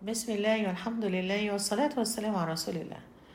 بسم الله والحمد لله والصلاة والسلام على رسول الله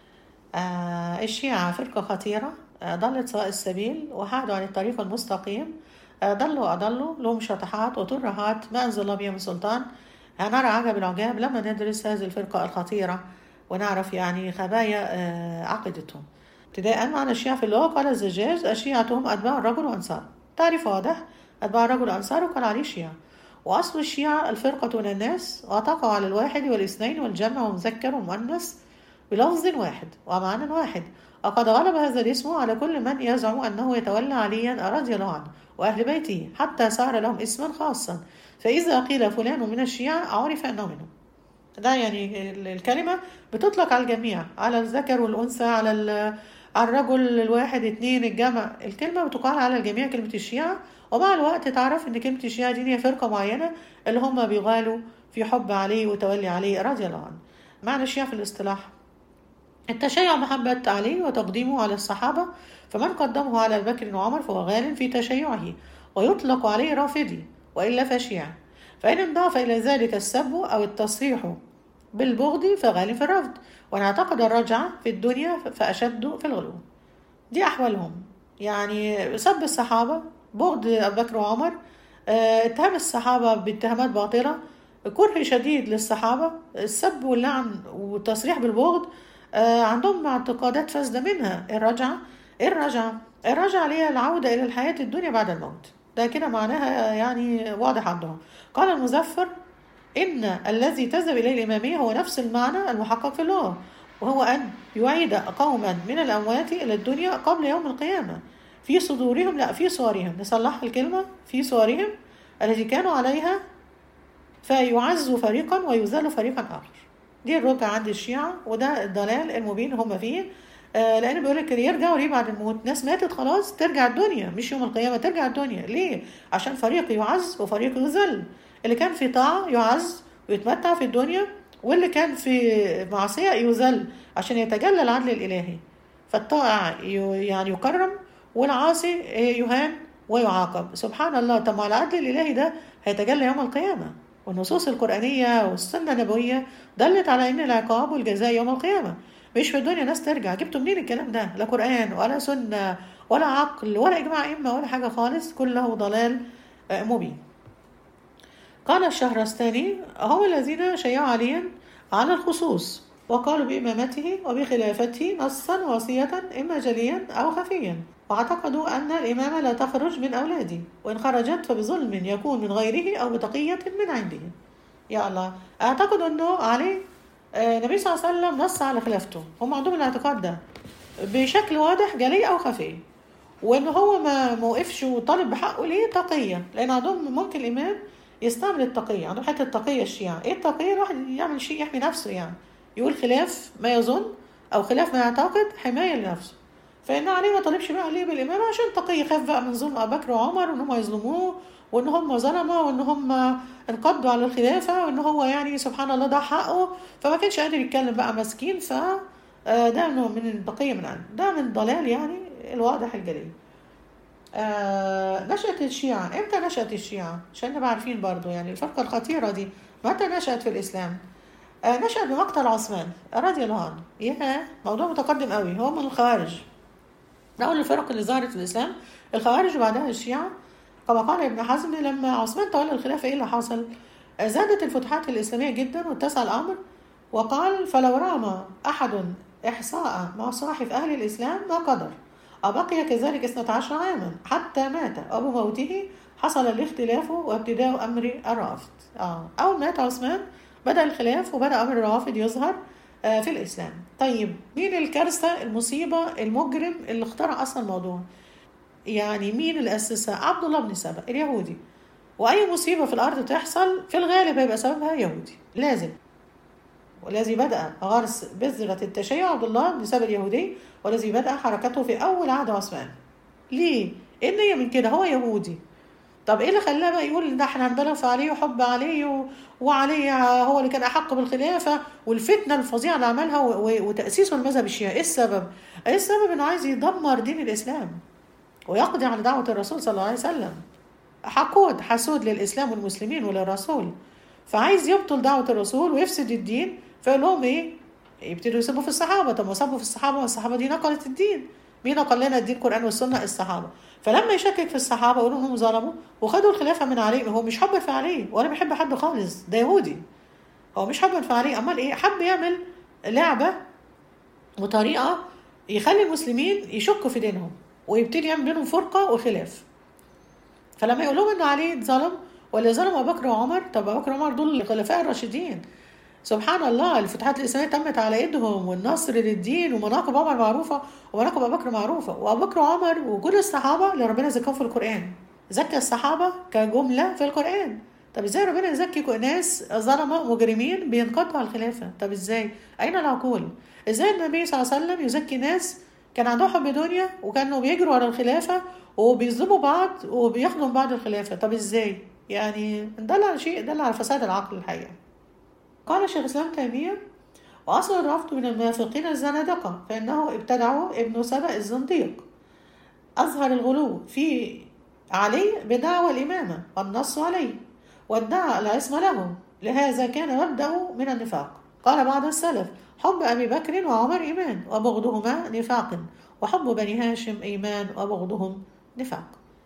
آه الشيعة فرقة خطيرة آه ضلت سواء السبيل وحادوا عن الطريق المستقيم آه ضلوا وأضلوا لهم شطحات وترهات ما أنزل الله بها من سلطان هنرى عجب العجاب لما ندرس هذه الفرقة الخطيرة ونعرف يعني خبايا آه عقيدتهم ابتداء معنى الشيعة في اللغة قال الزجاج الشيعة هم أتباع الرجل وأنصاره تعريف واضح أتباع الرجل وأنصاره قال عليه الشيعة وأصل الشيعة الفرقة من الناس وتقع على الواحد والاثنين والجمع ومذكر ومؤنث بلفظ واحد ومعنى واحد وقد غلب هذا الاسم على كل من يزعم أنه يتولى عليا رضي الله عنه وأهل بيته حتى صار لهم اسما خاصا فإذا قيل فلان من الشيعة عرف أنه منهم ده يعني الكلمة بتطلق على الجميع على الذكر والأنثى على على الرجل الواحد اتنين الجمع الكلمة بتقال على الجميع كلمة الشيعة ومع الوقت تعرف ان كلمة الشيعة دي هي فرقة معينة اللي هم بيغالوا في حب عليه وتولي عليه رضي الله عنه معنى الشيعة في الاصطلاح التشيع محبة عليه وتقديمه على الصحابة فمن قدمه على بكر وعمر فهو غال في تشيعه ويطلق عليه رافضي وإلا فشيع فإن انضاف إلى ذلك السب أو التصريح بالبغض فغال في الرفض وأن اعتقد الرجعة في الدنيا فأشد في الغلو دي أحوالهم يعني سب الصحابة بغض أبو بكر وعمر اتهام الصحابة باتهامات باطلة كره شديد للصحابة السب واللعن والتصريح بالبغض عندهم اعتقادات فاسدة منها الرجعة الرجعة الرجعة هي العودة إلى الحياة الدنيا بعد الموت ده كده معناها يعني واضح عندهم قال المزفر إن الذي تذهب إليه الإمامية هو نفس المعنى المحقق في اللغة وهو أن يعيد قوما من الأموات إلى الدنيا قبل يوم القيامة في صدورهم لا في صورهم نصلح الكلمة في صورهم التي كانوا عليها فيعز فريقا ويذل فريقا آخر دي الركعة عند الشيعة وده الضلال المبين هم فيه آه لأن بيقول لك يرجعوا ليه بعد الموت ناس ماتت خلاص ترجع الدنيا مش يوم القيامة ترجع الدنيا ليه عشان فريق يعز وفريق يذل اللي كان في طاعة يعز ويتمتع في الدنيا واللي كان في معصية يذل عشان يتجلى العدل الإلهي فالطائع يعني يكرم والعاصي يهان ويعاقب سبحان الله طب ما العدل الإلهي ده هيتجلى يوم القيامة والنصوص القرآنية والسنة النبوية دلت على أن العقاب والجزاء يوم القيامة مش في الدنيا ناس ترجع جبتوا منين الكلام ده لا قرآن ولا سنة ولا عقل ولا إجماع إما ولا حاجة خالص كله ضلال مبين قال الشهرستاني هم الذين شيعوا عليا على الخصوص وقالوا بإمامته وبخلافته نصا وصية إما جليا أو خفيا واعتقدوا أن الإمامة لا تخرج من أولاده وإن خرجت فبظلم يكون من غيره أو بتقية من عنده يا الله اعتقدوا أنه علي النبي صلى الله عليه وسلم نص على خلافته هم عندهم الاعتقاد ده بشكل واضح جلي أو خفي وإن هو ما موقفش وطالب بحقه ليه تقية لأن عندهم ممكن الإمام يستعمل التقية عندهم حتة التقية الشيعة إيه التقية الواحد يعمل شيء يحمي نفسه يعني يقول خلاف ما يظن أو خلاف ما يعتقد حماية لنفسه فإن علي ما طالبش بقى عليه بالإمامة عشان تقي يخاف بقى من ظلم أبو بكر وعمر وإن هم يظلموه وإن هم ظلمة وإن هم انقضوا على الخلافة وإن هو يعني سبحان الله ده حقه فما كانش قادر يتكلم بقى مسكين ف ده من البقية من عنده ده من الضلال يعني الواضح الجلي آه نشأت الشيعة امتى نشأت الشيعة عشان نبقى عارفين برضو يعني الفرقة الخطيرة دي متى نشأت في الإسلام آه نشأت بمقتل عثمان رضي الله عنه ياه موضوع متقدم قوي هو من الخوارج ده أول الفرق اللي ظهرت في الإسلام الخوارج وبعدها الشيعة كما قال ابن حزم لما عثمان تولى الخلافة إيه اللي حصل؟ زادت الفتوحات الإسلامية جدا واتسع الأمر وقال فلو رام أحد إحصاء مصاحف أهل الإسلام ما قدر وبقي كذلك اثنة عشر عاما حتى مات أبو موته حصل الاختلاف وابتداء أمر الرافض آه. أول مات عثمان بدأ الخلاف وبدأ أمر الرافض يظهر في الإسلام طيب مين الكارثة المصيبة المجرم اللي اخترع أصلا الموضوع يعني مين اللي أسسها عبد الله بن سبأ اليهودي وأي مصيبة في الأرض تحصل في الغالب هيبقى سببها يهودي لازم والذي بدأ غرس بذرة التشيع عبد الله بن سبأ اليهودي والذي بدأ حركته في أول عهد عثمان ليه؟ إيه النية من كده هو يهودي طب ايه اللي خلاه بقى يقول ده احنا هنبلغ في علي وحب علي و... وعلي هو اللي كان احق بالخلافه والفتنه الفظيعه اللي عملها و... و... وتاسيسه المذهب الشيعي ايه السبب؟ ايه السبب انه عايز يدمر دين الاسلام ويقضي على دعوه الرسول صلى الله عليه وسلم حقود حسود للاسلام والمسلمين وللرسول فعايز يبطل دعوه الرسول ويفسد الدين فيقول لهم ايه يبتدوا يسبوا في الصحابه طب ما سبوا في الصحابه والصحابه دي نقلت الدين مين نقل لنا الدين القران والسنه الصحابه فلما يشكك في الصحابه يقولوا انهم ظلموا وخدوا الخلافه من علي هو مش حبا في علي ولا بيحب حد خالص ده يهودي هو مش حبا في علي امال ايه حب يعمل لعبه وطريقه يخلي المسلمين يشكوا في دينهم ويبتدي يعمل بينهم فرقه وخلاف فلما يقول لهم ان علي اتظلم ولا ظلم ابو بكر وعمر طب ابو بكر وعمر دول الخلفاء الراشدين سبحان الله الفتوحات الاسلاميه تمت على ايدهم والنصر للدين ومناقب عمر معروفه ومناقب ابو بكر معروفه وابو بكر وعمر وكل الصحابه اللي ربنا زكاهم في القران زكى الصحابه كجمله في القران طب ازاي ربنا يزكي ناس ظلمه مجرمين بينقضوا على الخلافه طب ازاي اين العقول ازاي النبي صلى الله عليه وسلم يزكي ناس كان عندهم حب دنيا وكانوا بيجروا ورا الخلافه وبيظلموا بعض وبياخدوا من بعض الخلافه طب ازاي يعني دل على شيء دل على فساد العقل الحقيقه قال شيخ الاسلام تيميه واصل الرفض من المنافقين الزنادقه فانه ابتدعوا ابن سبأ الزنديق اظهر الغلو في علي بدعوى الامامه والنص عليه وادعى العصمه له لهذا كان مبدأ من النفاق قال بعض السلف حب أبي بكر وعمر إيمان وبغضهما نفاق وحب بني هاشم إيمان وبغضهم نفاق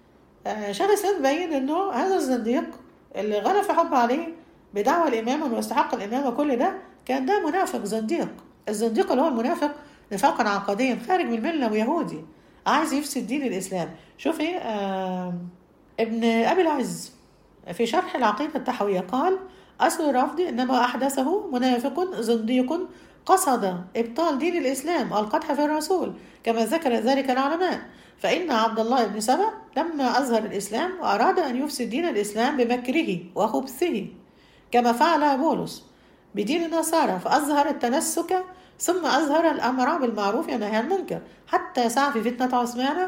آه شيخ الإسلام بين أنه هذا الزنديق اللي غلى في حب عليه بدعوى الإمامة واستحق الإمامة كل ده كان ده منافق زنديق الزنديق اللي هو المنافق نفاقا عقديا خارج من الملة ويهودي عايز يفسد دين الإسلام شوف إيه آه ابن أبي العز في شرح العقيدة التحوية قال أصل الرفض إنما أحدثه منافق زنديق قصد إبطال دين الإسلام القدح في الرسول كما ذكر ذلك العلماء فإن عبد الله بن سبأ لما أظهر الإسلام وأراد أن يفسد دين الإسلام بمكره وخبثه كما فعل بولس بدين النصارى فأظهر التنسك ثم أظهر الأمر بالمعروف والنهي عن المنكر حتى سعى في فتنة عثمان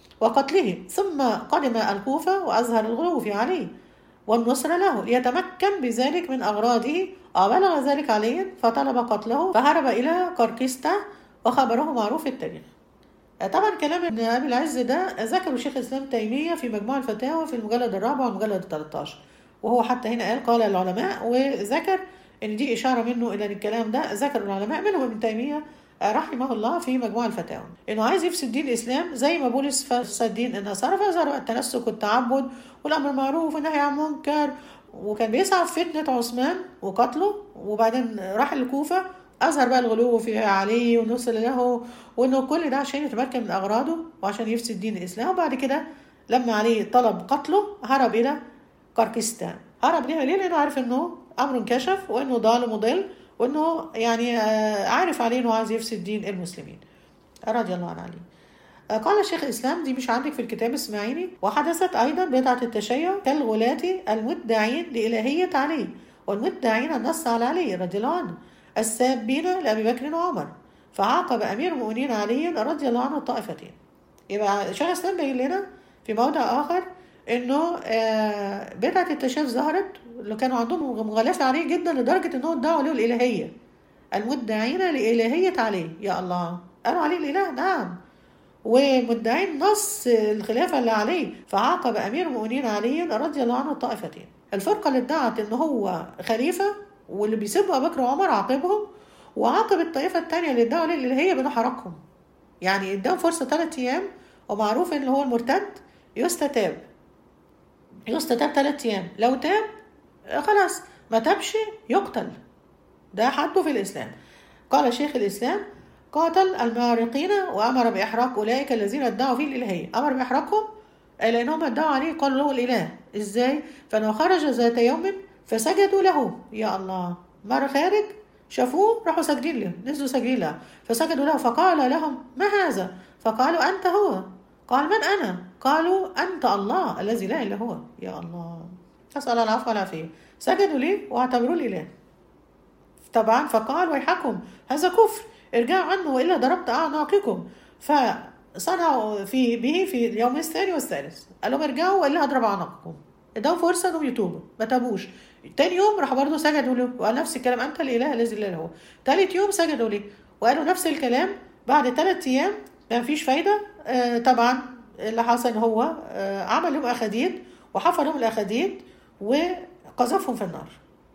وقتله ثم قدم الكوفة وأظهر الغلو في عليه والنصر له ليتمكن بذلك من أغراضه وبلغ ذلك عليا فطلب قتله فهرب إلى قرقستا وخبره معروف في التاريخ طبعا كلام ابن أبي العز ده ذكره شيخ الإسلام تيمية في مجموع الفتاوى في المجلد الرابع والمجلد 13 وهو حتى هنا قال قال العلماء وذكر ان دي اشاره منه الى الكلام ده ذكر العلماء منهم ابن تيميه رحمه الله في مجموع الفتاوى انه عايز يفسد دين الاسلام زي ما بولس فسد دين النصارى فظهر التنسك والتعبد والامر المعروف والنهي عن المنكر وكان بيسعى في فتنه عثمان وقتله وبعدين راح الكوفه اظهر بقى الغلو في عليه والنصر له وانه كل ده عشان يتمكن من اغراضه وعشان يفسد دين الاسلام وبعد كده لما عليه طلب قتله هرب الى قرقستان هرب ليه ليه لانه عارف انه امره انكشف وانه ضال مضل وانه يعني عارف عليه انه عايز يفسد دين المسلمين رضي الله عن علي قال شيخ الاسلام دي مش عندك في الكتاب اسماعيلي وحدثت ايضا بدعه التشيع كالغلاة المدعين لالهيه علي والمدعين النص على علي رضي الله عنه السابين لابي بكر وعمر فعاقب امير المؤمنين علي رضي الله عنه الطائفتين يبقى شيخ الاسلام بين لنا في موضع اخر انه بدعه التشيع ظهرت اللي كانوا عندهم مغالفه عليه جدا لدرجه انهم ادعوا له الالهيه المدعين لالهيه عليه يا الله قالوا عليه الاله نعم ومدعين نص الخلافه اللي عليه فعاقب امير المؤمنين علي رضي الله عنه الطائفتين الفرقه اللي ادعت ان هو خليفه واللي بيسبوا ابو بكر وعمر عاقبهم وعاقب الطائفه الثانيه اللي ادعوا عليه الالهيه بانه حرقهم يعني اداهم فرصه ثلاث ايام ومعروف ان هو المرتد يستتاب يستتاب ثلاث ايام لو تاب خلاص ما تابش يقتل ده حده في الاسلام قال شيخ الاسلام قاتل المارقين وامر باحراق اولئك الذين ادعوا فيه الالهيه امر باحراقهم لانهم ادعوا عليه قالوا له الاله ازاي فانه خرج ذات يوم فسجدوا له يا الله مر خارج شافوه راحوا ساجدين له نزلوا ساجدين له فسجدوا له فقال لهم ما هذا فقالوا انت هو قال من انا قالوا انت الله الذي لا اله الا هو يا الله اسال العفو والعافيه سجدوا ليه واعتبروه الاله طبعا فقال ويحكم هذا كفر ارجعوا عنه والا ضربت اعناقكم فصنعوا في به في اليوم الثاني والثالث قال لهم ارجعوا والا هضرب اعناقكم اداهم فرصه انهم يتوبوا ما تابوش تاني يوم راحوا برضه سجدوا له وقال نفس الكلام انت الاله الذي لا اله هو تالت يوم سجدوا له وقالوا نفس الكلام بعد ثلاث ايام ما فيش فايده آه طبعا اللي حصل هو آه عمل لهم اخاديد وحفر لهم الاخاديد وقذفهم في النار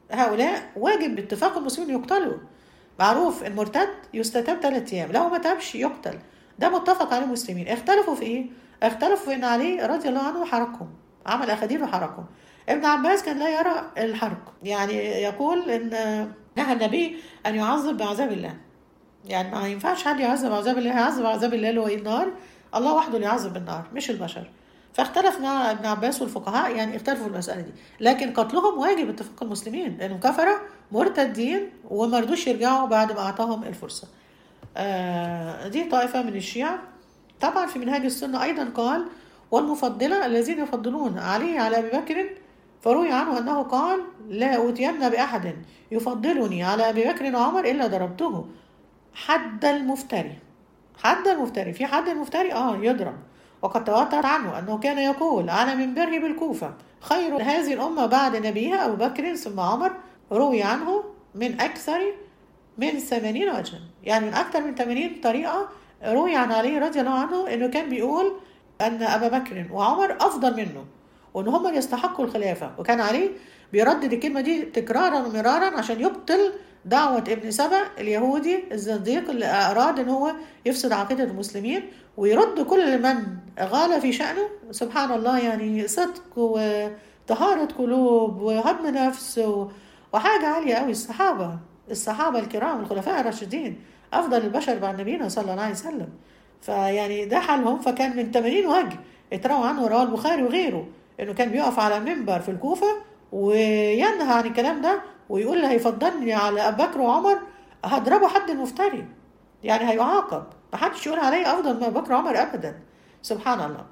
هؤلاء واجب باتفاق المسلمين يقتلوا معروف المرتد يستتاب ثلاث ايام لو ما تابش يقتل ده متفق عليه المسلمين اختلفوا في ايه اختلفوا في ان علي رضي الله عنه حرقهم عمل اخاديد وحرقهم ابن عباس كان لا يرى الحرق يعني يقول ان نهى النبي ان يعذب بعذاب الله يعني ما ينفعش حد يعذب بعذاب الله يعذب بعذاب الله اللي هو إيه النار الله وحده اللي يعذب بالنار مش البشر فاختلف مع ابن عباس والفقهاء يعني اختلفوا في المسألة دي لكن قتلهم واجب اتفاق المسلمين لأنهم كفرة مرتدين وما رضوش يرجعوا بعد ما أعطاهم الفرصة آه دي طائفة من الشيعة طبعا في منهاج السنة أيضا قال والمفضلة الذين يفضلون علي على أبي بكر فروي عنه أنه قال لا أوتين بأحد يفضلني على أبي بكر وعمر إلا ضربته حد المفتري حد المفتري في حد المفتري اه يضرب وقد تواتر عنه أنه كان يقول على منبره بالكوفة خير هذه الأمة بعد نبيها أبو بكر ثم عمر روي عنه من أكثر من ثمانين وجها يعني من أكثر من ثمانين طريقة روي عن علي رضي الله عنه أنه كان بيقول أن أبا بكر وعمر أفضل منه وأن هم يستحقوا الخلافة وكان علي بيردد الكلمة دي تكرارا ومرارا عشان يبطل دعوة ابن سبع اليهودي الزنديق اللي أراد أن هو يفسد عقيدة المسلمين ويرد كل من غال في شأنه سبحان الله يعني صدق وطهارة قلوب وهضم نفس وحاجة عالية قوي الصحابة الصحابة الكرام الخلفاء الراشدين أفضل البشر بعد نبينا صلى الله عليه وسلم فيعني ده حالهم فكان من 80 وجه اتروى عنه رواه البخاري وغيره انه كان بيقف على منبر في الكوفه وينهى عن الكلام ده ويقول اللي هيفضلني على ابو بكر وعمر هضربه حد المفتري يعني هيعاقب ما حدش يقول علي افضل من ابو بكر وعمر ابدا سبحان الله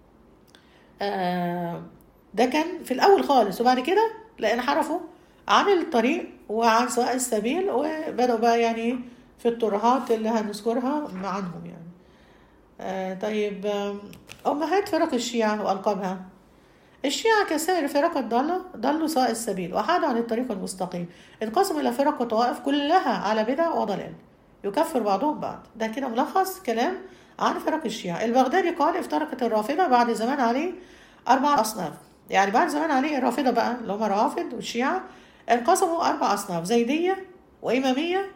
آه ده كان في الاول خالص وبعد كده لان حرفوا عن الطريق وعن سواء السبيل وبدأوا بقى يعني في الترهات اللي هنذكرها عنهم يعني آه طيب آه أمهات فرق الشيعة وألقابها الشيعة كسائر فرق الضالة ضلوا سواء السبيل وحادوا عن الطريق المستقيم انقسموا إلى فرق وطوائف كلها على بدع وضلال يكفر بعضهم بعض ده كده ملخص كلام عن فرق الشيعة البغدادي قال افترقت الرافضة بعد زمان علي أربع أصناف يعني بعد زمان علي الرافضة بقى اللي هم الروافض والشيعة انقسموا أربع أصناف زيدية وإمامية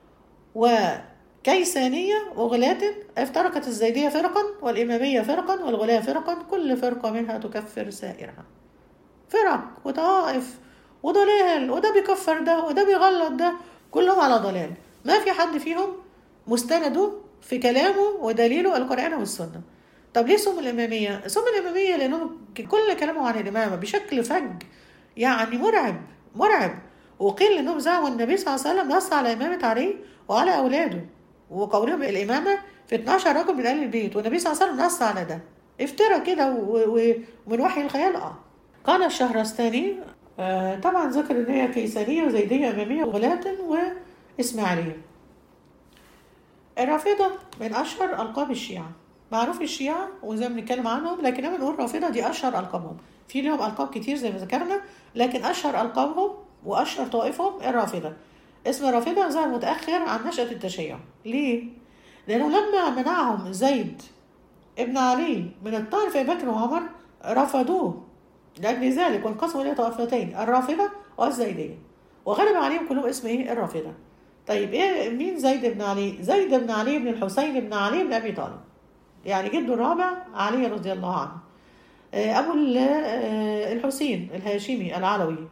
وكيسانية وغلاة افترقت الزيدية فرقا والإمامية فرقا والغلاة فرقا كل فرقة منها تكفر سائرها فرق وطائف وضلال وده بيكفر ده وده بيغلط ده كلهم على ضلال ما في حد فيهم مستنده في كلامه ودليله القرآن والسنة طب ليه سموا الإمامية؟ سموا الإمامية لأنهم كل كلامهم عن الإمامة بشكل فج يعني مرعب مرعب وقيل انهم زعموا النبي صلى الله عليه وسلم نص على امامه علي وعلى اولاده وقولهم الامامه في 12 رجل من اهل البيت والنبي صلى الله عليه وسلم نص على ده افترى كده ومن وحي الخيال اه قال الشهرستاني آه طبعا ذكر ان هي كيسانيه وزيديه اماميه وغلاة واسماعيليه الرافضه من اشهر القاب الشيعه معروف الشيعة وزي ما بنتكلم عنهم لكن انا بنقول الرافضه دي اشهر القابهم في لهم القاب كتير زي ما ذكرنا لكن اشهر القابهم واشهر طائفهم الرافضه اسم الرافضه ظهر متاخر عن نشاه التشيع ليه لانه لما منعهم زيد ابن علي من الطعن في بكر وعمر رفضوه لاجل ذلك وانقسموا الى طائفتين الرافضه والزيديه وغلب عليهم كلهم اسم ايه الرافضه طيب ايه مين زيد بن علي زيد بن علي بن الحسين بن علي بن ابي طالب يعني جده الرابع علي رضي الله عنه أبو الحسين الهاشمي العلوي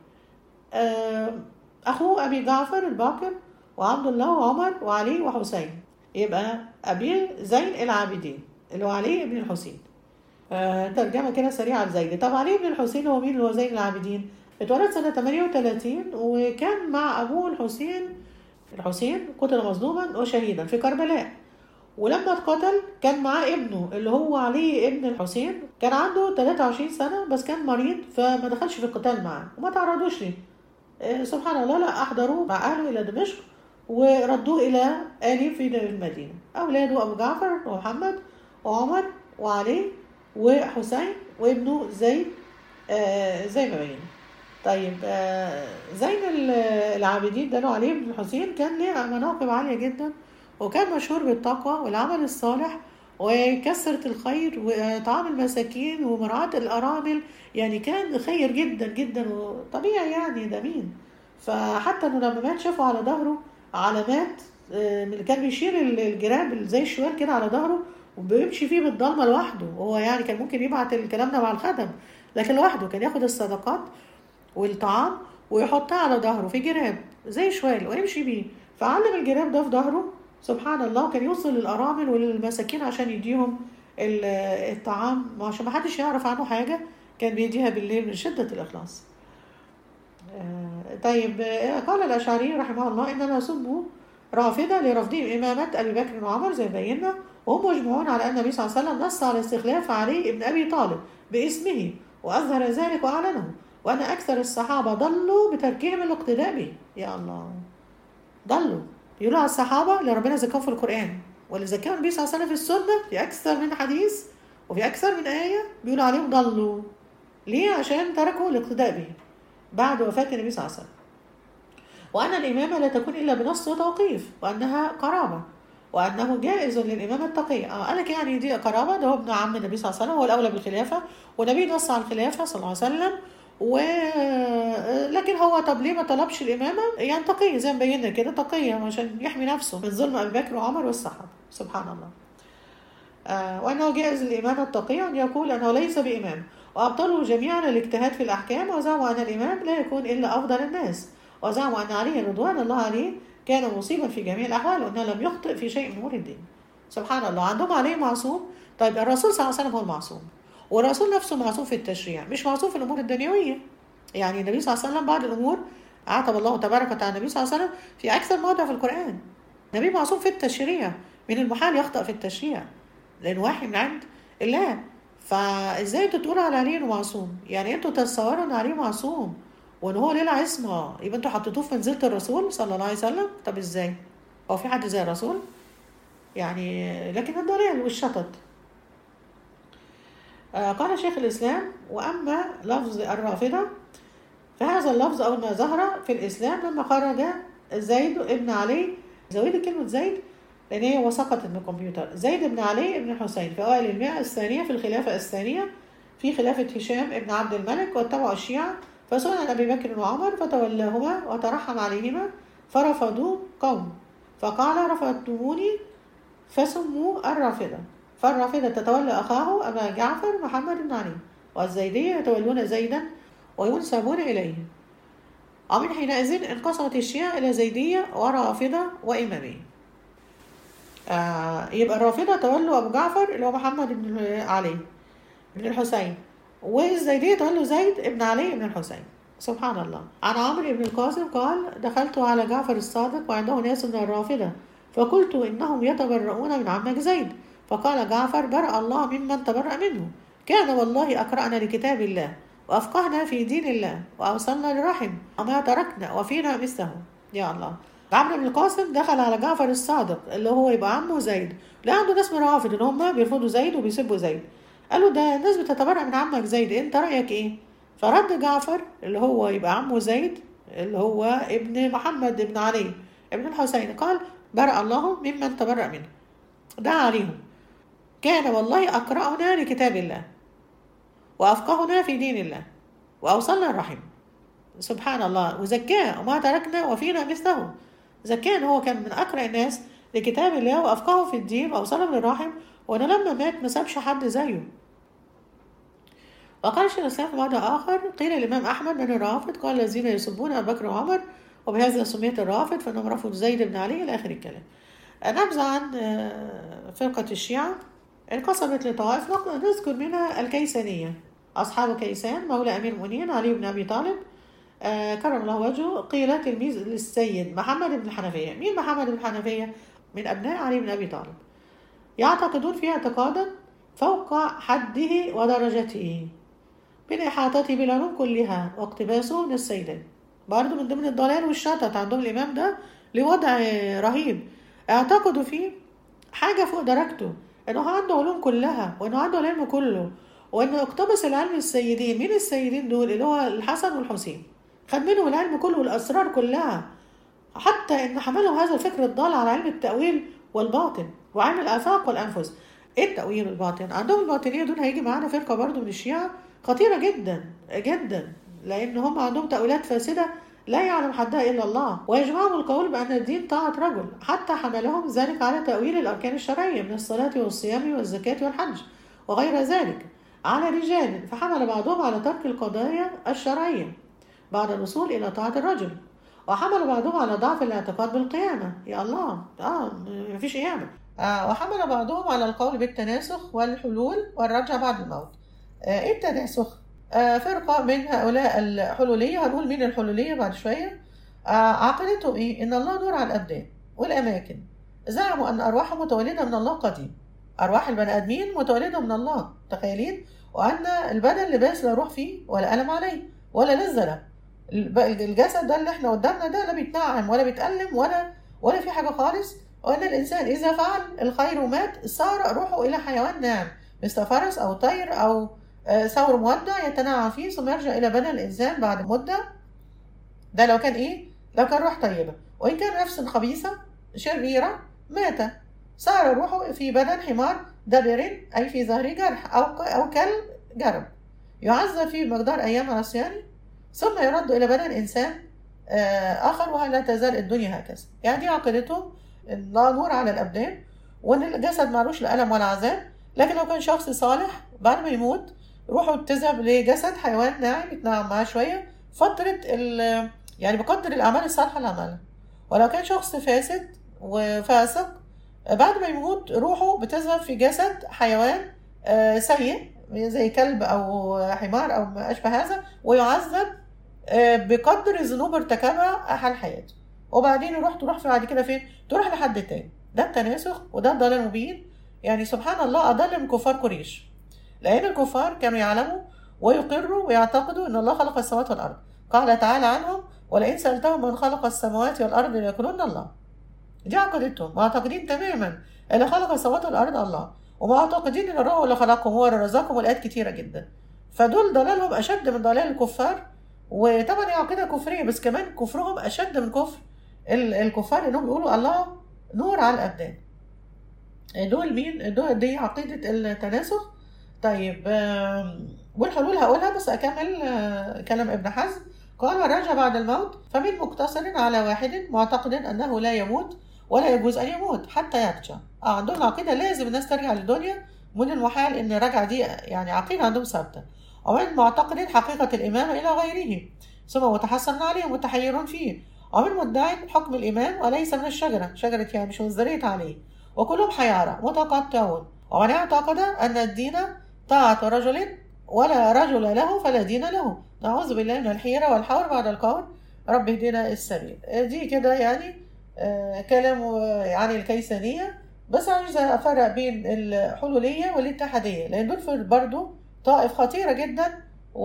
أخوه أبي جعفر الباقر وعبد الله وعمر وعلي وحسين يبقى أبي زين العابدين اللي هو علي بن الحسين ترجمة كده سريعة لزيد طب علي بن الحسين هو مين اللي هو زين العابدين اتولد سنة 38 وكان مع أبوه الحسين الحسين قتل مظلوما وشهيدا في كربلاء ولما اتقتل كان معاه ابنه اللي هو علي ابن الحسين كان عنده 23 سنة بس كان مريض فما دخلش في القتال معاه وما تعرضوش ليه إيه سبحان الله لا أحضروه مع أهله إلى دمشق وردوه إلى آله في المدينة أولاده أبو جعفر ومحمد وعمر وعلي وحسين وابنه زيد آه زي ما بين طيب آه زين العابدين ده علي بن الحسين كان ليه مناقب عالية جدا وكان مشهور بالتقوى والعمل الصالح وكثرة الخير وطعام المساكين ومراعاة الأرامل يعني كان خير جدا جدا وطبيعي يعني ده مين فحتى انه لما مات شافوا على ظهره علامات آه، من اللي كان بيشيل ال- الجراب زي الشوال كده على ظهره وبيمشي فيه بالضلمه لوحده وهو يعني كان ممكن يبعت الكلام ده مع الخدم لكن لوحده كان ياخد الصدقات والطعام ويحطها على ظهره في جراب زي شوال ويمشي بيه فعلم الجراب ده في ظهره سبحان الله كان يوصل للارامل وللمساكين عشان يديهم ال- الطعام عشان ما حدش يعرف عنه حاجه كان بيديها بالليل من شده الاخلاص آه، طيب آه، قال الأشعري رحمه الله إنما سموا رافضة لرفضهم إمامة أبي بكر وعمر زي ما بينا وهم مجمعون على أن النبي صلى الله عليه وسلم نص على استخلاف علي بن أبي طالب باسمه وأظهر ذلك وأعلنه وأن أكثر الصحابة ضلوا بتركهم الاقتداء به يا الله ضلوا يقولوا على الصحابة اللي ربنا ذكرهم في القرآن واللي ذكرهم النبي صلى الله عليه وسلم في السنة في أكثر من حديث وفي أكثر من آية بيقولوا عليهم ضلوا ليه؟ عشان تركوا الاقتداء به بعد وفاة النبي صلى الله عليه وسلم وأن الإمامة لا تكون إلا بنص وتوقيف وأنها قرابة وأنه جائز للإمامة التقية آه قال لك يعني دي قرابة ده هو ابن عم النبي صلى الله عليه وسلم هو الأولى بالخلافة والنبي نص على الخلافة صلى الله عليه وسلم و لكن هو طب ليه ما طلبش الإمامة يعني تقية زي ما بينا كده تقية عشان يحمي نفسه من ظلم أبي بكر وعمر والصحابة سبحان الله آه، وأنه جائز للإمام التقي أن يقول أنه ليس بإمام وأبطلوا جميعا الاجتهاد في الأحكام وزعموا أن الإمام لا يكون إلا أفضل الناس وزعموا أن علي رضوان الله عليه كان مصيبا في جميع الأحوال وأنه لم يخطئ في شيء من أمور الدين سبحان الله عندهم عليه معصوم طيب الرسول صلى الله عليه وسلم هو المعصوم والرسول نفسه معصوم في التشريع مش معصوم في الأمور الدنيوية يعني النبي صلى الله عليه وسلم بعض الأمور عاتب الله تبارك وتعالى النبي صلى الله عليه وسلم في أكثر موضع في القرآن النبي معصوم في التشريع من المحال يخطأ في التشريع لأن وحي من عند الله فازاي انتوا تقولوا على علي انه معصوم يعني انتوا تتصوروا ان علي معصوم وان هو ليه العصمه يبقى انتوا حطيتوه في منزله الرسول صلى الله عليه وسلم طب ازاي هو في حد زي الرسول يعني لكن الضلال والشطط آه، قال شيخ الاسلام واما لفظ الرافضه فهذا اللفظ اول ما ظهر في الاسلام لما خرج زيد ابن علي زودي كلمه زيد لان هي وسقطت من الكمبيوتر زيد بن علي بن الحسين في اوائل المئه الثانيه في الخلافه الثانيه في خلافه هشام بن عبد الملك واتبعوا الشيعه فسئل عن ابي بكر وعمر فتولاهما وترحم عليهما فرفضوا قوم فقال رفضتموني فسموا الرافضه فالرافضه تتولى اخاه ابا جعفر محمد بن علي والزيديه يتولون زيدا وينسبون اليه ومن حينئذ انقسمت الشيعة إلى زيدية ورافضة وإمامية آه يبقى الرافضة تولوا أبو جعفر اللي هو محمد بن علي بن الحسين والزيدية تولوا زيد بن علي بن الحسين سبحان الله عن عمرو بن القاسم قال دخلت على جعفر الصادق وعنده ناس من الرافضة فقلت إنهم يتبرؤون من عمك زيد فقال جعفر برأ الله ممن تبرأ منه كان والله أقرأنا لكتاب الله وأفقهنا في دين الله وأوصلنا للرحم وما تركنا وفينا مثله يا الله عمرو بن القاسم دخل على جعفر الصادق اللي هو يبقى عمه زيد لا عنده ناس من رافض ان هم بيرفضوا زيد وبيسبوا زيد قالوا ده الناس بتتبرأ من عمك زيد انت رأيك ايه فرد جعفر اللي هو يبقى عمه زيد اللي هو ابن محمد بن علي ابن الحسين قال برأ الله ممن تبرأ منه دعا عليهم كان والله أقرأنا لكتاب الله وأفقهنا في دين الله وأوصلنا الرحم سبحان الله وزكاه وما تركنا وفينا مثله زكاه هو كان من أقرأ الناس لكتاب الله وأفقهه في الدين وأوصلهم للرحم وأنا لما مات ما سابش حد زيه وقال شيخ الإسلام في موضع آخر قيل الإمام أحمد من الرافض قال الذين يسبون أبا بكر وعمر وبهذا سميت الرافض فإنهم رفضوا زيد بن علي إلى آخر الكلام نبذة عن فرقة الشيعة انقسمت لطوائف نذكر منها الكيسانية أصحاب كيسان مولى أمير المؤمنين علي بن أبي طالب آه كرم الله وجهه قيل تلميذ للسيد محمد بن الحنفية مين محمد بن الحنفية؟ من أبناء علي بن أبي طالب يعتقدون فيه اعتقادا فوق حده ودرجته بالإحاطة بالعلوم كلها واقتباسه من السيدات برضه من ضمن الضلال والشتت عندهم الإمام ده لوضع رهيب اعتقدوا فيه حاجة فوق درجته إنه عنده علوم كلها وإنه عنده العلم كله وإنه اقتبس العلم السيدين مين السيدين دول اللي هو الحسن والحسين خد منهم العلم كله والأسرار كلها حتى إن حملهم هذا الفكر الضال على علم التأويل والباطن وعلم الآفاق والأنفس إيه التأويل والباطن عندهم الباطنية دول هيجي معانا فرقة برضو من الشيعة خطيرة جدا جدا لأن هم عندهم تأويلات فاسدة لا يعلم حدها إلا الله ويجمعهم القول بأن الدين طاعة رجل حتى حملهم ذلك على تأويل الأركان الشرعية من الصلاة والصيام والزكاة والحج وغير ذلك على رجال فحمل بعضهم على ترك القضايا الشرعية بعد الوصول إلى طاعة الرجل وحمل بعضهم على ضعف الاعتقاد بالقيامة يا الله آه مفيش قيامة آه وحمل بعضهم على القول بالتناسخ والحلول والرجع بعد الموت آه إيه التناسخ؟ آه فرقة من هؤلاء الحلولية هنقول مين الحلولية بعد شوية آه عقيدتهم إيه؟ إن الله نور على الأبدان والأماكن زعموا أن أرواحهم متولدة من الله قديم أرواح البني آدمين متولدة من الله تخيلين وأن البدن لباس لا روح فيه ولا ألم عليه ولا لذة له الجسد ده اللي احنا قدامنا ده لا بيتنعم ولا بيتألم ولا ولا في حاجة خالص وأن الإنسان إذا فعل الخير ومات صار روحه إلى حيوان ناعم مثل فرس أو طير أو ثور مودع يتنعم فيه ثم يرجع إلى بدن الإنسان بعد مدة ده لو كان إيه؟ لو كان روح طيبة وإن كان نفس خبيثة شريرة مات صار روحه في بدن حمار دبر أي في ظهر جرح أو أو كلب جرب يعذب فيه بمقدار أيام عصيانه ثم يرد إلى بدن إنسان آخر ولا تزال الدنيا هكذا يعني دي عقيدتهم لا نور على الأبدان وإن الجسد معلوش لا ألم ولا عذاب لكن لو كان شخص صالح بعد ما يموت روحه بتذهب لجسد حيوان ناعم يتنعم معاه شوية فترة يعني بقدر الأعمال الصالحة اللي عملها ولو كان شخص فاسد وفاسق بعد ما يموت روحه بتذهب في جسد حيوان سيء زي كلب أو حمار أو ما أشبه هذا ويعذب بقدر الذنوب ارتكبها حال حياته وبعدين يروح تروح في بعد كده فين؟ تروح لحد تاني ده التناسخ وده الضلال مبين يعني سبحان الله أضل من كفار قريش لأن الكفار كانوا يعلموا ويقروا ويعتقدوا أن الله خلق السماوات والأرض قال تعالى عنهم ولئن سألتهم من خلق السماوات والأرض ليقولون الله دي عقيدتهم معتقدين تماما اللي خلق السماوات والأرض الله ومعتقدين ان الروح اللي خلقهم هو اللي رزقهم والايات كتيره جدا فدول ضلالهم اشد من ضلال الكفار وطبعا هي عقيده كفريه بس كمان كفرهم اشد من كفر الكفار انهم بيقولوا الله نور على الابدان دول مين دول دي عقيده التناسخ طيب والحلول هقولها بس اكمل كلام ابن حزم قال والرجع بعد الموت فمن مقتصر على واحد معتقد انه لا يموت ولا يجوز ان يموت حتى يرجع اه عندهم عقيده لازم الناس ترجع للدنيا من المحال ان الرجعه دي يعني عقيده عندهم ثابته ومن معتقد حقيقه الامامه الى غيره ثم متحسن عليه ومتحير فيه ومن مدعي حكم الامام وليس من الشجره شجره يعني مش مزدرية عليه وكلهم حيارى متقطعون ومن اعتقد ان الدين طاعه رجل ولا رجل له فلا دين له نعوذ بالله من الحيره والحور بعد القول رب اهدنا السبيل دي كده يعني آه كلام عن الكيسانية بس عايزة أفرق بين الحلولية والاتحادية لأن دول برضو طائف خطيرة جدا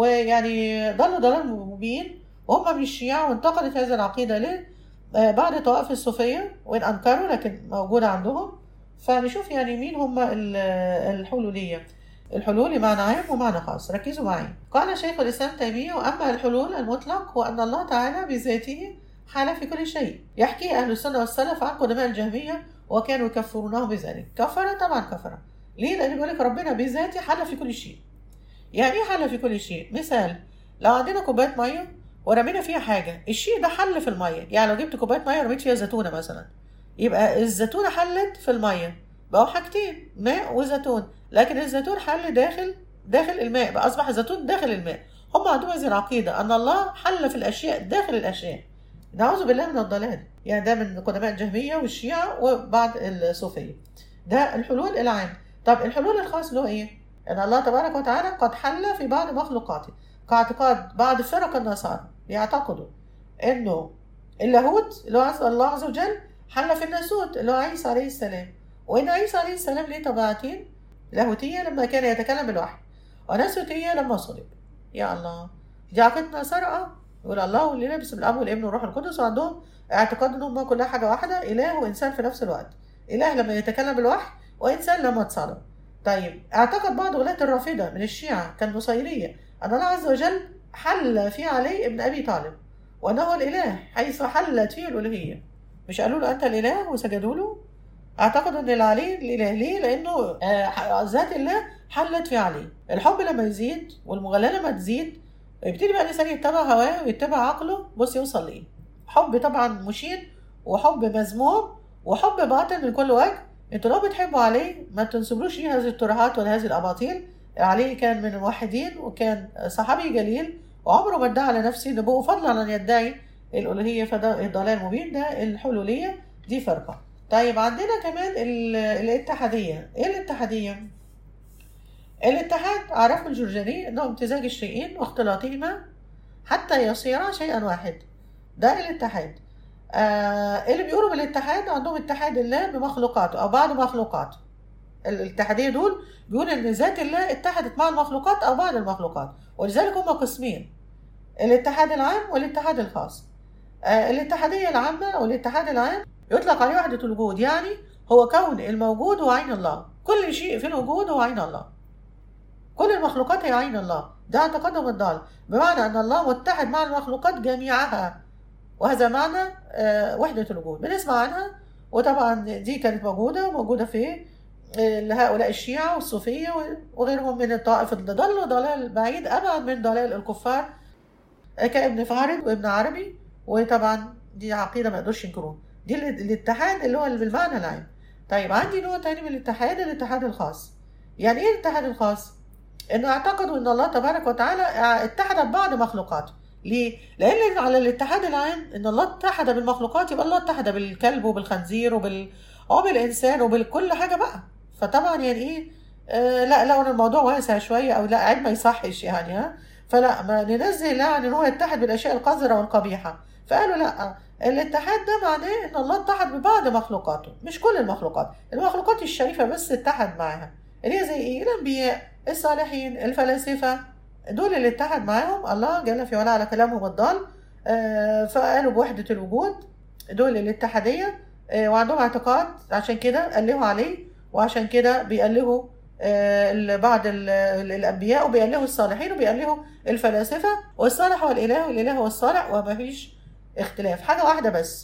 ويعني ضلوا ضلال مبين وهم من الشيعة وانتقدت هذه العقيدة ليه آه بعد طوائف الصوفية وإن أنكروا لكن موجودة عندهم فنشوف يعني مين هم الحلولية الحلول معنى عام ومعنى خاص ركزوا معي قال شيخ الإسلام تيمية وأما الحلول المطلق هو أن الله تعالى بذاته حال في كل شيء يحكي أهل السنة والسلف عن قدماء الجهمية وكانوا يكفرونه بذلك كفر طبعا كفر ليه لأن بيقول لك ربنا بذاته حل في كل شيء يعني ايه حل في كل شيء مثال لو عندنا كوبايه ميه ورمينا فيها حاجه الشيء ده حل في الميه يعني لو جبت كوبايه ميه ورميت فيها زيتونه مثلا يبقى الزيتونه حلت في الميه بقوا حاجتين ماء وزيتون لكن الزيتون حل داخل داخل الماء بقى اصبح الزيتون داخل الماء هم عندهم هذه العقيده ان الله حل في الاشياء داخل الاشياء نعوذ بالله من الضلال يعني ده من قدماء الجهميه والشيعه وبعض الصوفيه ده الحلول العام طب الحلول الخاص له ايه ان الله تبارك وتعالى قد حل في بعض مخلوقاته كاعتقاد بعض فرق النصارى يعتقدوا انه اللاهوت اللي هو الله عز وجل حل في الناسوت اللي هو عيسى عليه السلام وان عيسى عليه السلام ليه طبيعتين لاهوتيه لما كان يتكلم بالوحي وناسوتيه لما صلب يا الله دي عقيده النصارى اه يقول الله واللي باسم الاب والابن والروح القدس وعندهم اعتقاد ان هم كلها حاجه واحده اله وانسان في نفس الوقت اله لما يتكلم بالوحي وانسان لما اتصلب طيب اعتقد بعض ولاة الرافضه من الشيعه كالنصيريه ان الله عز وجل حل في علي ابن ابي طالب وانه الاله حيث حلت فيه الالوهيه مش قالوا له انت الاله وسجدوا له اعتقدوا ان العلي الاله ليه لانه آه ذات الله حلت في علي الحب لما يزيد والمغالاه لما تزيد يبتدي بقى الانسان يتبع هواه ويتبع عقله بص يوصل لايه حب طبعا مشين وحب مذموم وحب باطل من كل وجه انتوا لو بتحبوا عليه ما تنسبلوش ليه هذه الترهات ولا هذه الاباطيل علي كان من الموحدين وكان صحابي جليل وعمره ما ادعى على نفسه نبوه فضلا عن ان يدعي الالوهيه فده الضلال المبين ده الحلوليه دي فرقه طيب عندنا كمان ال- الاتحاديه ايه الاتحاديه الاتحاد عرفه الجرجاني انه امتزاج الشيئين واختلاطهما حتى يصيرا شيئا واحد ده الاتحاد آه اللي بيقولوا بالاتحاد عندهم اتحاد الله بمخلوقاته او بعض مخلوقاته الاتحاديه دول بيقول ان ذات الله اتحدت مع المخلوقات او بعض المخلوقات ولذلك هما قسمين الاتحاد العام والاتحاد الخاص آه الاتحاديه العامه او الاتحاد العام يطلق عليه وحده الوجود يعني هو كون الموجود هو عين الله كل شيء في الوجود هو عين الله كل المخلوقات هي عين الله ده اعتقادهم الضال بمعنى ان الله متحد مع المخلوقات جميعها وهذا معنى آه، وحدة الوجود بنسمع عنها وطبعا دي كانت موجودة موجودة في آه، هؤلاء الشيعة والصوفية وغيرهم من الطائف اللي ضلوا ضلال بعيد أبعد من ضلال الكفار آه، كابن فارد وابن عربي وطبعا دي عقيدة ما يقدرش ينكروها دي ال- الاتحاد اللي هو اللي بالمعنى العام طيب عندي نوع تاني من الاتحاد الاتحاد الخاص يعني ايه الاتحاد الخاص؟ انه اعتقدوا ان الله تبارك وتعالى اتحد ببعض مخلوقاته ليه؟ لأن على الاتحاد العام إن الله اتحد بالمخلوقات يبقى الله اتحد بالكلب وبالخنزير وبال وبالإنسان وبكل حاجة بقى فطبعا يعني إيه آه لا لو إن الموضوع واسع شوية أو لا عيب ما يصحش يعني ها فلا ما ننزه الله عن إن هو يتحد بالأشياء القذرة والقبيحة فقالوا لا الاتحاد ده معناه إن الله اتحد ببعض مخلوقاته مش كل المخلوقات المخلوقات الشريفة بس اتحد معاها اللي هي زي إيه الأنبياء الصالحين الفلاسفة دول اللي اتحد معاهم الله جل في علاه على كلامهم الضال آه، فقالوا بوحدة الوجود دول الاتحادية آه، وعندهم اعتقاد عشان كده ألهوا عليه وعشان كده بيألهوا آه، ال- بعض ال- ال- الأنبياء وبيألهوا الصالحين وبيألهوا الفلاسفة والصالح هو الإله والإله هو الصالح وما فيش اختلاف حاجة واحدة بس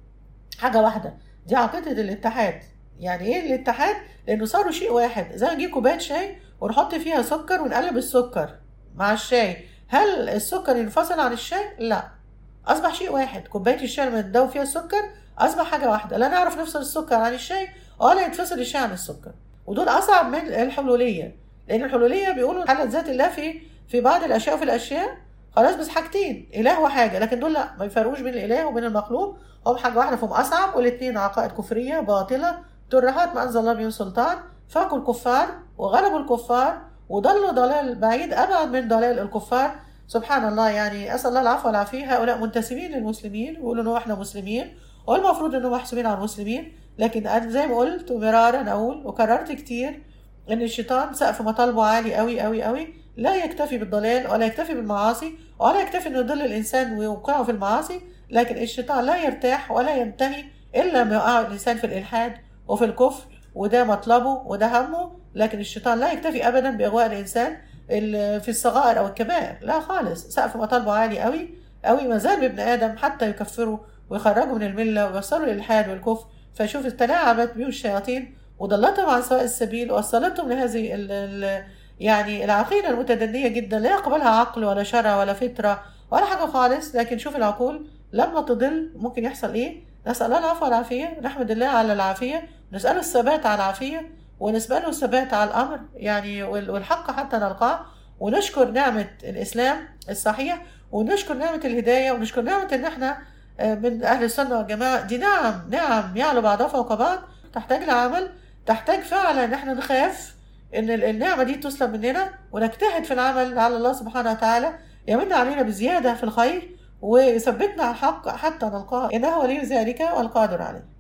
حاجة واحدة دي عقيدة الاتحاد يعني ايه الاتحاد؟ لأنه صاروا شيء واحد زي ما نجيب كوباية شاي ونحط فيها سكر ونقلب السكر مع الشاي هل السكر ينفصل عن الشاي؟ لا أصبح شيء واحد كوباية الشاي لما تدوب فيها السكر أصبح حاجة واحدة لا نعرف نفصل السكر عن الشاي ولا يتفصل الشاي عن السكر ودول أصعب من الحلولية لأن الحلولية بيقولوا حالة ذات الله في في بعض الأشياء وفي الأشياء خلاص بس حاجتين إله وحاجة لكن دول لا ما يفرقوش بين الإله وبين المخلوق هم حاجة واحدة فهم أصعب والاتنين عقائد كفرية باطلة ترهات ما أنزل الله بهم سلطان فاقوا الكفار وغلبوا الكفار وضلوا ضلال بعيد أبعد من ضلال الكفار سبحان الله يعني أسأل الله العفو والعافية هؤلاء منتسبين للمسلمين ويقولوا إنه إحنا مسلمين والمفروض إنهم محسوبين على المسلمين لكن أنا زي ما قلت مرارا أقول وكررت كتير إن الشيطان سقف مطالبه عالي أوي أوي أوي لا يكتفي بالضلال ولا يكتفي بالمعاصي ولا يكتفي إنه يضل الإنسان ويوقعه في المعاصي لكن الشيطان لا يرتاح ولا ينتهي إلا ما يوقع الإنسان في الإلحاد وفي الكفر وده مطلبه وده همه لكن الشيطان لا يكتفي ابدا باغواء الانسان ال- في الصغائر او الكبائر لا خالص سقف مطالبه عالي قوي قوي ما زال بابن ادم حتى يكفره ويخرجه من المله ويوصله للالحاد والكفر فشوف تلاعبت بهم الشياطين وضلتهم عن سواء السبيل ووصلتهم لهذه ال ال يعني العقيده المتدنيه جدا لا يقبلها عقل ولا شرع ولا فطره ولا حاجه خالص لكن شوف العقول لما تضل ممكن يحصل ايه نسال الله العفو والعافيه نحمد الله على العافيه نساله الثبات على العافيه ونسبة الثبات على الأمر يعني وال- والحق حتى نلقاه ونشكر نعمة الإسلام الصحيح ونشكر نعمة الهداية ونشكر نعمة إن إحنا آه، من أهل السنة والجماعة دي نعم نعم يعلو بعضها فوق بعض تحتاج لعمل تحتاج فعلا إن إحنا نخاف إن ال- النعمة دي تسلب مننا ونجتهد في العمل على الله سبحانه وتعالى يمن علينا بزيادة في الخير ويثبتنا على الحق حتى نلقاه إنه ولي ذلك والقادر عليه